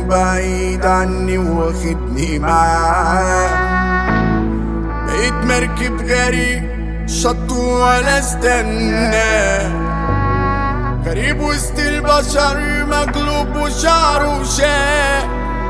وبعيد عني واخدني معاه بقيت مركب غريب شط ولا استنى غريب وسط البشر مقلوب وشعره شاق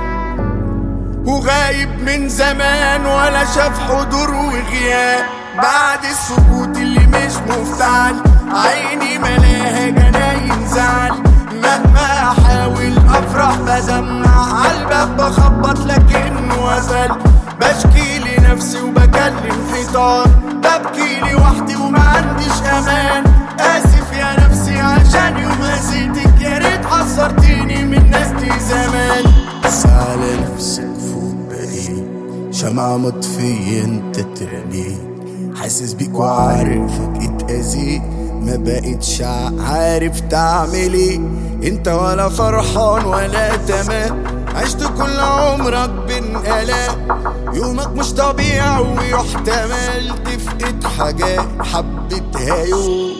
وغايب من زمان ولا شاف حضور وغياب بعد السكوت اللي مش مفتعل عيني ملاها جناين زعل مهما احاول افرح بدمع عالباب بخبط لكنه وزل بشكي لنفسي وبكلم حيطان ببكي لوحدي وما عنديش امان اسف يا نفسي عشان يوم هزيتك يا ريت حذرتيني من ناستي زمان بس على نفسك فوق بعيد شمعة مطفية انت ترميك حاسس بيك وعارفك اتأذيت ما بقتش عارف تعمل ايه انت ولا فرحان ولا تمام عشت كل عمرك بين آلام يومك مش طبيعي ويحتمل تفقد حاجات حبيتها يوم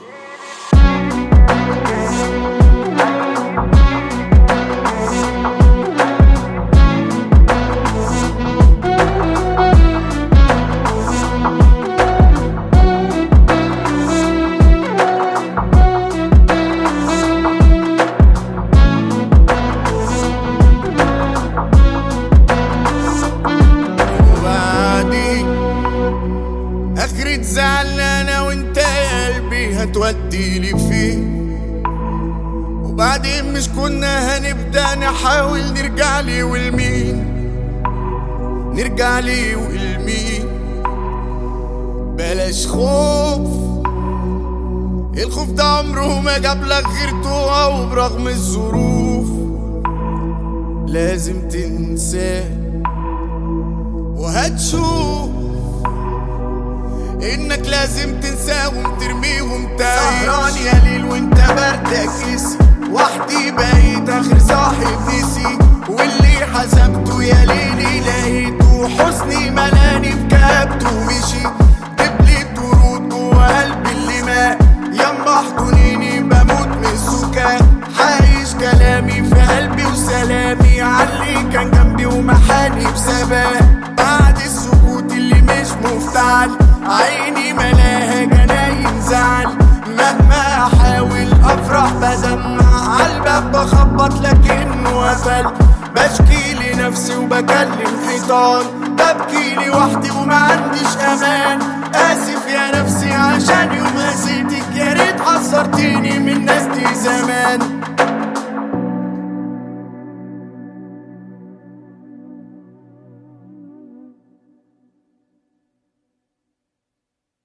وبعدين اخرة زعلانة وانت يا قلبي هتودي لي فين وبعدين مش كنا هنبدأ نحاول نرجع لي والمين نرجع لي والمين بلاش خوف الخوف ده عمره ما جاب لك غير تقع وبرغم الظروف لازم تنساه وهتشوف انك لازم تنساهم ترميهم تعيش سهران يا ليل وانت بردك قسي وحدي بقيت اخر صاحب نسي واللي حسبته يا ليلي لقيته حزني ملاني بكابته ومشي دبلت ورود جوا قلبي اللي مات يما احضنيني بموت من السكات حايش كلامي في قلبي وسلامي عاللي كان جنبي ومحاني بثبات بعد السكوت اللي مش مفتعل عيني ملاها جناين زعل مهما احاول افرح بدمع عالباب بخبط لكنه قفل بشكي لنفسي وبكلم حيطان ببكي لوحدي وما عنديش امان اسف يا نفسي عشان يوم هزيتك يا ريت حذرتيني من ناستي زمان